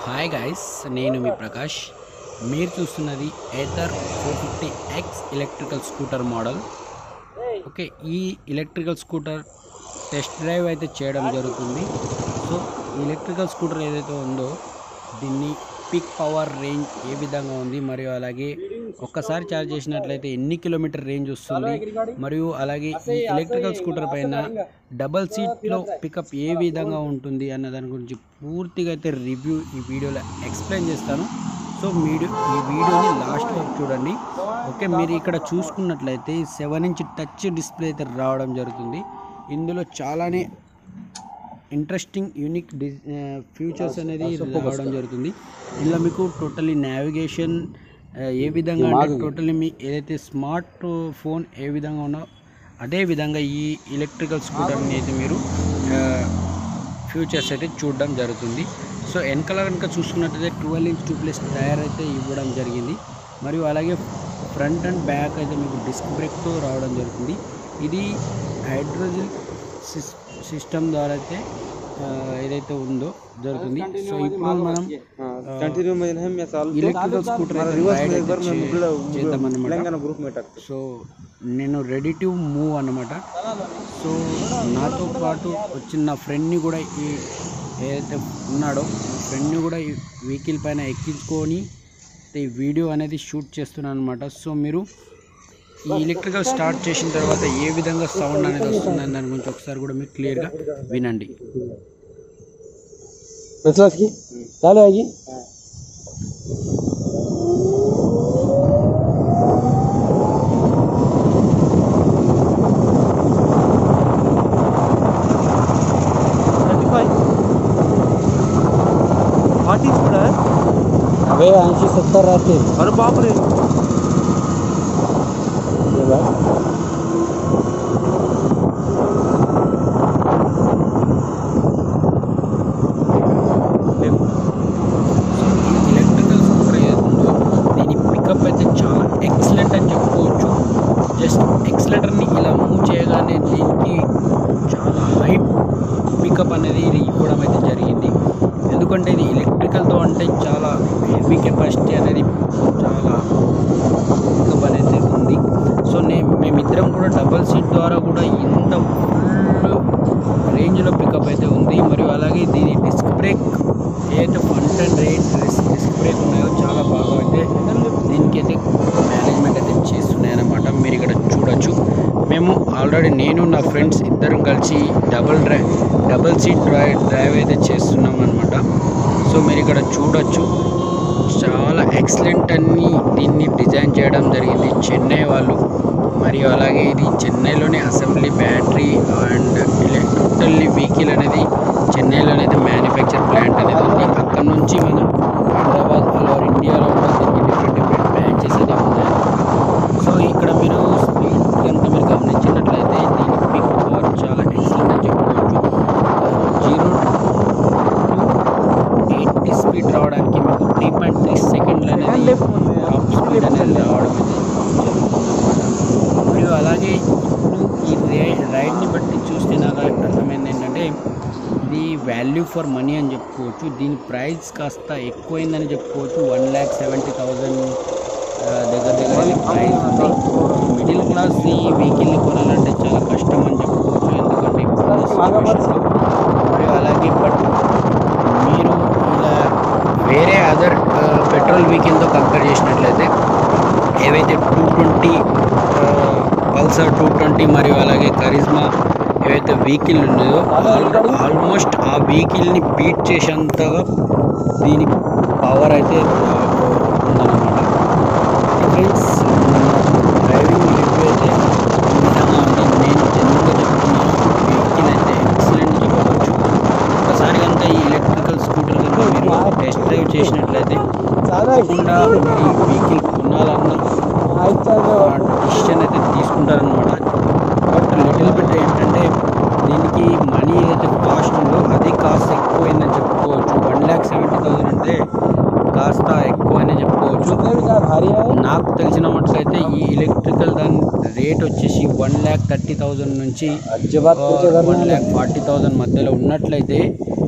Hi guys నేను మీ ప్రకాష్ మీరు చూస్తున్నది Ather four fifty X electrical scooter model okay ఈ ఎలక్ట్రికల్ స్కూటర్ టెస్ట్ డ్రైవ్ అయితే చేయడం జరుగుతుంది సో ఈ ఎలక్ట్రికల్ స్కూటర్ ఏదైతే ఉందో దీన్ని పిక్ పవర్ రేంజ్ ఏ విధంగా ఉంది మరియు అలాగే ఒక్కసారి ఛార్జ్ చేసినట్లయితే ఎన్ని కిలోమీటర్ రేంజ్ వస్తుంది మరియు అలాగే ఈ ఎలక్ట్రికల్ స్కూటర్ పైన డబల్ సీట్లో పికప్ ఏ విధంగా ఉంటుంది అన్న దాని గురించి పూర్తిగా అయితే రివ్యూ ఈ వీడియోలో ఎక్స్ప్లెయిన్ చేస్తాను సో వీడియో ఈ వీడియోని లాస్ట్ వరకు చూడండి ఓకే మీరు ఇక్కడ చూసుకున్నట్లయితే సెవెన్ ఇంచ్ టచ్ డిస్ప్లే అయితే రావడం జరుగుతుంది ఇందులో చాలానే ఇంట్రెస్టింగ్ యూనిక్ డి ఫ్యూచర్స్ అనేది రావడం జరుగుతుంది ఇందులో మీకు టోటలీ నావిగేషన్ ఏ విధంగా అంటే టోటలీ మీ ఏదైతే స్మార్ట్ ఫోన్ ఏ విధంగా ఉన్నో అదే విధంగా ఈ ఎలక్ట్రికల్ స్కూటర్ని అయితే మీరు ఫ్యూచర్స్ అయితే చూడడం జరుగుతుంది సో వెనకాల కనుక చూసుకున్నట్టయితే twelve inch two plus tyre అయితే ఇవ్వడం జరిగింది మరియు అలాగే ఫ్రంట్ అండ్ బ్యాక్ అయితే మీకు డిస్క్ బ్రేక్తో రావడం జరుగుతుంది ఇది హైడ్రోజన్ సిస్ సిస్టమ్ ద్వారా అయితే ఆ, ఏదైతే ఉందో జరుగుతుంది సో ఇప్పుడు మనం कंटिन्यू में है मैं साल ఎలక్ట్రికల్ స్కూటర్ అయితే रिवर्स ride में एक అయితే बार मैं చే- मुगला చేద్దామన్నమాట तेलंगाना ग्रुप में टकते సో నేను రెడీ టు మూవ్ అన్నమాట సో నాతో పాటు వచ్చిన నా ఫ్రెండ్ని కూడా ఈ ఏదైతే ఉన్నాడో నా ఫ్రెండ్ని కూడా ఈ వెహికల్ పైన ఎక్కించుకొని ఈ వీడియో అనేది షూట్ చేస్తున్నాను అనమాట సో మీరు ఈ ఎలక్ట్రికల్ స్టార్ట్ చేసిన తర్వాత ఏ విధంగా సౌండ్ అనేది వస్తుందని దాని గురించి ఒకసారి కూడా మీరు క్లియర్గా వినండి मतलब की चालू है जी फाटी स्पीड है అవే ऐंशी सत्तर रहते अरे बाप रे ఎలక్ట్రికల్ స్కూటర్ ఏదో దీని పికప్ అయితే చాలా ఎక్సలెంట్ అని చెప్పుకోవచ్చు జస్ట్ ఎక్సలెటర్ని ఇలా మూవ్ చేయగానే దీనికి చాలా హై పికప్ అనేది ఇది ఇవ్వడం అయితే జరిగింది ఎందుకంటే ఇది ఎలక్ట్రికల్తో అంటే చాలా హెవీ కెపాసిటీ అనేది చాలా పికప్ అనేది ఉంది సో నేను మేమిద్దరం కూడా డబల్ సీట్ ద్వారా కూడా ఇంత ఫుల్ రేంజ్లో పికప్ అయితే ఉంది మరియు అలాగే దీని డిస్క్ బ్రేక్ ఏదైతే front and right disc brake ఉన్నాయో చాలా బాగా అయితే దీనికి అయితే మేనేజ్మెంట్ అయితే చేస్తున్నాయి అన్నమాట మీరు ఇక్కడ చూడొచ్చు మేము ఆల్రెడీ నేను నా ఫ్రెండ్స్ ఇద్దరం కలిసి double drive double seat drive drive అయితే చేస్తున్నాం అనమాట సో మీరు ఇక్కడ చూడొచ్చు చాలా ఎక్సలెంట్ అని దీన్ని డిజైన్ చేయడం జరిగింది చెన్నై వాళ్ళు మరియు అలాగే ఇది చెన్నైలోనే assembly battery and totally vehicle అనేది చెన్నైలో అయితే మ్యానుఫ్యాక్చర్ ప్లాంట్ అనేది ఉంది అక్కడ నుంచి మనం హైదరాబాద్ ఆల్ ఓవర్ ఇండియాలో కూడా దీనికి డిఫరెంట్ డిఫరెంట్ బ్రాంచెస్ అయితే ఉన్నాయి సో ఇక్కడ మీరు స్పీడ్ కనుక మీరు గమనించినట్లయితే దీని పిక్ పవర్ చాలా ఎక్సలెంట్ అని చెప్పుకోవచ్చు జీరో ఎయిటీ స్పీడ్ రావడానికి మీకు త్రీ పాయింట్ త్రీ సెకండ్లు అనేది టాప్ స్పీడ్ అనేది రావడం అయితే జరుగుతుందన్నమాట మరియు అలాగే ఇప్పుడు ఈ రే రైడ్ని బట్టి చూస్తే నాకు అర్థమైంది ఏంటంటే ఇది వాల్యూ ఫర్ మనీ అని చెప్పుకోవచ్చు దీని ప్రైస్ కాస్త ఎక్కువైందని చెప్పుకోవచ్చు వన్ ల్యాక్ సెవెంటీ థౌజండ్ దగ్గర దగ్గర ప్రైస్ ఉంది మిడిల్ క్లాస్ ఈ వెహికల్ని కొనాలంటే చాలా కష్టం అని చెప్పుకోవచ్చు ఎందుకంటే ఇప్పుడున్న సిచ్యువేషన్లో మరియు అలాగే బట్ మీరు ఇలా వేరే అదర్ పెట్రోల్ వెహికల్తో కంపేర్ చేసినట్లయితే ఏవైతే two twenty Pulsar two twenty మరియు అలాగే కరిజ్మా ఏవైతే వెహికల్ ఉన్నాయో ఆల్ ఆల్మోస్ట్ ఆ వెహికల్ని బీట్ చేసేంతగా దీని పవర్ అయితే ఆ, ఉందన్నమాట ఫ్రెండ్స్ డ్రైవింగ్ రివ్యూ అయితే ఈ విధంగా ఉంది నేను జనరల్గా చెప్తున్నాను వెహికల్ అయితే ఎక్సలెంట్ చెప్పవచ్చు ఒకసారి కనుక ఈ ఎలక్ట్రికల్ స్కూటర్ కనుక మీరు టెస్ట్ డ్రైవ్ చేసినట్లయితే తప్పకుండా ఈ వెహికల్ కొనాలన్న డిసిషన్ అయితే తీసుకుంటారనమాట బట్ లిటిల్ బిట్ ఏంటంటే దీనికి మనీ ఏదైతే కాస్ట్ ఉందో అది కాస్త ఎక్కువైందని చెప్పుకోవచ్చు వన్ ల్యాక్ సెవెంటీ థౌసండ్ అంటే కాస్త ఎక్కువనే చెప్పుకోవచ్చు నాకు తెలిసిన మట్లయితే ఈ ఎలక్ట్రికల్ దాని రేట్ వచ్చేసి వన్ ల్యాక్ థర్టీ థౌజండ్ నుంచి వన్ ల్యాక్ ఫార్టీ థౌజండ్ మధ్యలో ఉన్నట్లయితే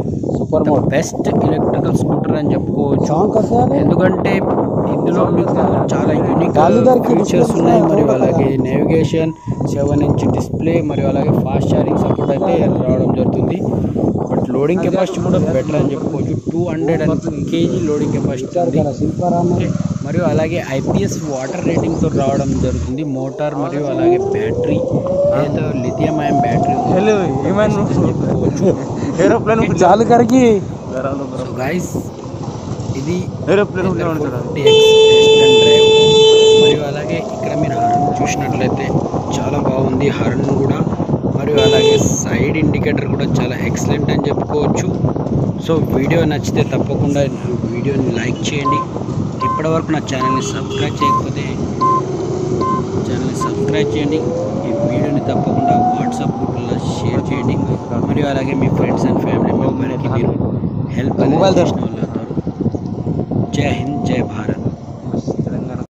super mode best electrical scooter అని చెప్పుకోవచ్చు सॉन्ग कैसे आ रहे ఎందుకంటే ఇందులో మీకు చాలా యూనిక్ గాలిదారికి ఫీచర్స్ display ఉన్నాయి మరియు చూడాలి అలాగే నేవిగేషన్ సెవెన్ ఇంచ్ డిస్ప్లే మరియు అలాగే ఫాస్ట్ ఛార్జింగ్ సపోర్ట్ అయితే రావడం జరుగుతుంది బట్ లోడింగ్ కెపాసిటీ కూడా బెటర్ అని చెప్పుకోవచ్చు two hundred and kg loading capacity ఉంది शिल्पाराम ఓకే. మరియు అలాగే ఐపీఎస్ వాటర్ రేటింగ్తో రావడం జరుగుతుంది మోటార్ మరియు అలాగే బ్యాటరీ ఏదైతే లిథియం అయాన్ బ్యాటరీ हेलो చెప్పుకోవచ్చు एरोप्लेन चालू कर की సో గైస్ ఇది aeroplane forty X western drive మరియు అలాగే ఇక్కడ మీరు హార్న్ చూసినట్లయితే చాలా బాగుంది హార్న్ కూడా మరియు అలాగే సైడ్ ఇండికేటర్ కూడా చాలా ఎక్సలెంట్ అని చెప్పుకోవచ్చు సో వీడియో నచ్చితే తప్పకుండా వీడియోని లైక్ చేయండి ఇప్పటివరకు నా ఛానల్ని సబ్స్క్రైబ్ చేయకపోతే ఛానల్ని సబ్స్క్రైబ్ చేయండి ఈ వీడియోని తప్పకుండా వాట్సాప్ గ్రూప్లో షేర్ చేయండి మరియు అలాగే మీ ఫ్రెండ్స్ అండ్ ఫ్యామిలీ మెంబర్కి మీరు హెల్ప్ మొబైల్ చేసిన వాళ్ళు అవుతారు జై హింద్ జై భారత్